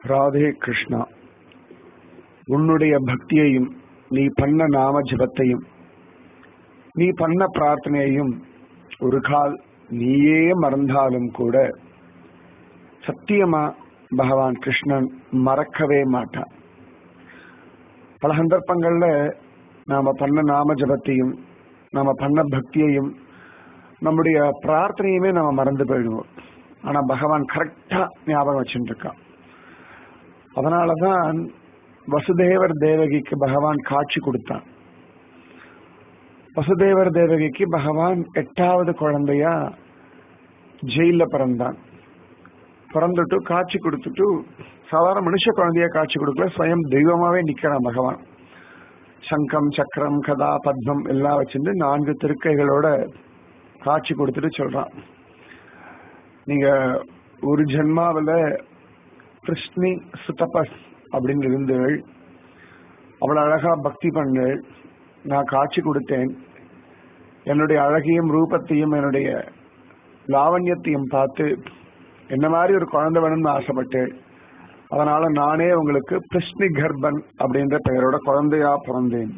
ராதே கிருஷ்ணா உன்னுடைய பக்தியையும் நீ பண்ண நாம ஜபத்தையும் நீ பண்ண பிரார்த்தனையையும் ஒரு கால் நீயே மறந்தாலும் கூட சத்தியமா பகவான் கிருஷ்ணன் மறக்கவே மாட்டான் பல சந்தர்ப்பங்கள்ல நாம பண்ண நாம ஜபத்தையும் நாம பண்ண பக்தியையும் நம்முடைய பிரார்த்தனையுமே நம்ம மறந்து போயிடுவோம் ஆனா பகவான் கரெக்டா ஞாபகம் வச்சுட்டு இருக்கான் அதனாலதான் வசுதேவர் தேவகிக்கு பகவான் காட்சி கொடுத்தான் வசுதேவர் தேவகிக்கு பகவான் எட்டாவது குழந்தையா ஜெயில பிறந்தான் பிறந்துட்டு காட்சி கொடுத்துட்டு சாதாரண மனுஷ குழந்தைய காட்சி கொடுக்கல ஸ்வயம் தெய்வமாவே நிக்கிறான் பகவான் சங்கம் சக்கரம் கதா பத்மம் எல்லாம் வச்சிருந்து நான்கு திருக்கைகளோட காட்சி கொடுத்துட்டு சொல்றான் நீங்க ஒரு ஜென்மாவில கிருஷ்ணி சுத்தபஸ் அப்படின்னு இருந்தவள் அவ்வளவு அழகா பக்தி பண்ணள் நான் காட்சி கொடுத்தேன் என்னுடைய அழகையும் ரூபத்தையும் என்னுடைய லாவண்யத்தையும் பார்த்து என்ன மாதிரி ஒரு குழந்தை வேணும்னு ஆசைப்பட்டேன் அதனால நானே உங்களுக்கு பிருஷ்ணி கர்ப்பன் அப்படின்ற பெயரோட குழந்தையா பிறந்தேன்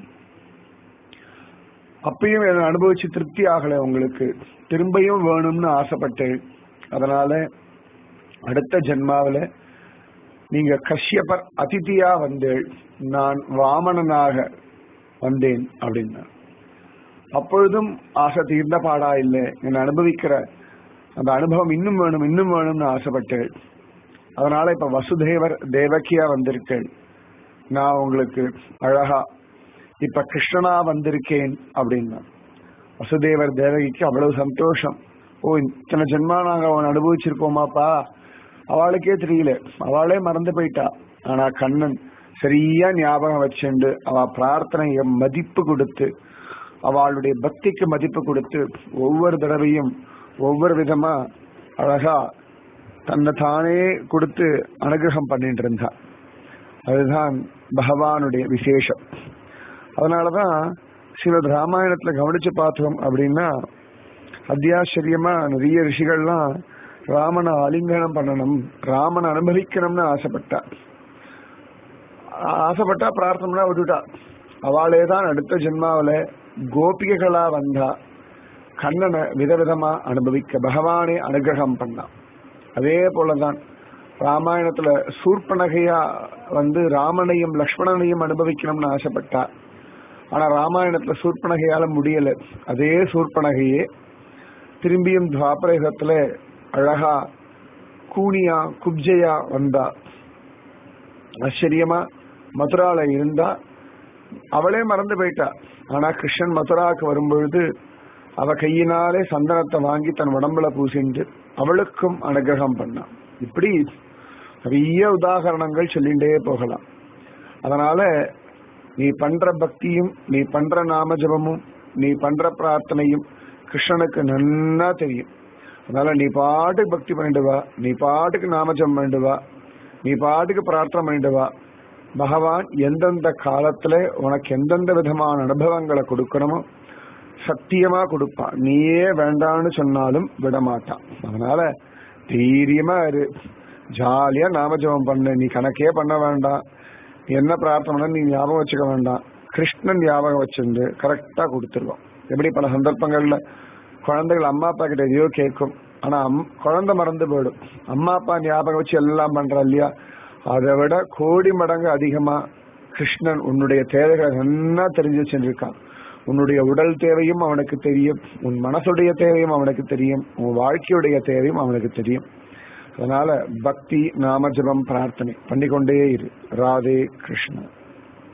அப்பயும் என்னை அனுபவிச்சு திருப்தி ஆகல உங்களுக்கு திரும்பியும் வேணும்னு ஆசைப்பட்டேன் அதனால அடுத்த ஜென்மாவில நீங்க கஷ்யபர் அதிதியா வந்து நான் வாமனனாக வந்தேன் அப்படின்னா அப்பொழுதும் ஆசை தீர்ந்த பாடா இல்லை என்னை அனுபவிக்கிற அந்த அனுபவம் இன்னும் வேணும் இன்னும் வேணும்னு ஆசைப்பட்டேன் அதனால இப்ப வசுதேவர் தேவகியா வந்திருக்கேன் நான் உங்களுக்கு அழகா இப்ப கிருஷ்ணனா வந்திருக்கேன் அப்படின்னா வசுதேவர் தேவகிக்கு அவ்வளவு சந்தோஷம் ஓ இத்தனை ஜென்மா நாங்க அவன் அனுபவிச்சிருக்கோமாப்பா அவளுக்கே தெரியல அவளே மறந்து போயிட்டா ஆனா கண்ணன் சரியா ஞாபகம் வச்சுண்டு அவ பிரார்த்தனைய மதிப்பு கொடுத்து அவளுடைய பக்திக்கு மதிப்பு கொடுத்து ஒவ்வொரு தடவையும் ஒவ்வொரு விதமா அழகா தன்னை தானே கொடுத்து அனுகிரகம் பண்ணிட்டு இருந்தா அதுதான் பகவானுடைய விசேஷம் அதனாலதான் ஸ்ரீமத் ராமாயணத்துல கவனிச்சு பார்த்தோம் அப்படின்னா அத்தியாச்சரியமா நிறைய ரிஷிகள்லாம் ராமனை ஆலிங்கனம் பண்ணணும் ராமனை அனுபவிக்கணும்னு ஆசைப்பட்டா ஆசைப்பட்டா பிரார்த்தனை விட்டுட்டா அவளே தான் அடுத்த ஜென்மாவில கோபிகைகளா வந்தா கண்ணனை விதவிதமா அனுபவிக்க பகவானே அனுகிரகம் பண்ணான் அதே போலதான் ராமாயணத்துல சூர்பனகையா வந்து ராமனையும் லக்ஷ்மணனையும் அனுபவிக்கணும்னு ஆசைப்பட்டா ஆனா ராமாயணத்துல சூர்பனகையால முடியல அதே சூர்பனகையே திரும்பியும் துவாபரயுகத்துல அழகா கூனியா குப்ஜையா வந்தா ஆச்சரியமா மதுரால இருந்தா அவளே மறந்து போயிட்டா ஆனா கிருஷ்ணன் மதுராவுக்கு வரும்பொழுது அவ கையினாலே சந்தனத்தை வாங்கி தன் உடம்புல பூசிண்டு அவளுக்கும் அனுகிரகம் பண்ணான் இப்படி நிறைய உதாகரணங்கள் சொல்லிண்டே போகலாம் அதனால நீ பண்ற பக்தியும் நீ பண்ற நாம ஜபமும் நீ பண்ற பிரார்த்தனையும் கிருஷ்ணனுக்கு நன்னா தெரியும் அதனால நீ பாட்டுக்கு பக்தி பண்ணிட்டு வா நீ பாட்டுக்கு நாமஜம் பண்ணிட்டு வா நீ பாட்டுக்கு பிரார்த்தனை பண்ணிட்டு வா பகவான் எந்தெந்த காலத்துல உனக்கு எந்தெந்த விதமான அனுபவங்களை கொடுக்கணுமோ சத்தியமா கொடுப்பான் நீயே வேண்டான்னு சொன்னாலும் விட மாட்டான் அதனால தைரியமா இரு ஜாலியா நாமஜபம் பண்ணு நீ கணக்கே பண்ண வேண்டாம் என்ன பிரார்த்தனை நீ ஞாபகம் வச்சுக்க வேண்டாம் கிருஷ்ணன் ஞாபகம் வச்சிருந்து கரெக்டா கொடுத்துருவோம் எப்படி பல சந்தர்ப்பங்கள்ல குழந்தைகள் அம்மா அப்பா கிட்ட எதையோ கேட்கும் ஆனா குழந்தை மறந்து போயிடும் அம்மா அப்பா ஞாபகம் வச்சு எல்லாம் பண்றா இல்லையா அதை விட கோடி மடங்கு அதிகமா கிருஷ்ணன் உன்னுடைய தேவைகளை நல்லா தெரிஞ்சு வச்சிருக்கான் உன்னுடைய உடல் தேவையும் அவனுக்கு தெரியும் உன் மனசுடைய தேவையும் அவனுக்கு தெரியும் உன் வாழ்க்கையுடைய தேவையும் அவனுக்கு தெரியும் அதனால பக்தி நாம ஜபம் பிரார்த்தனை பண்ணிக்கொண்டே இரு ராதே கிருஷ்ணன்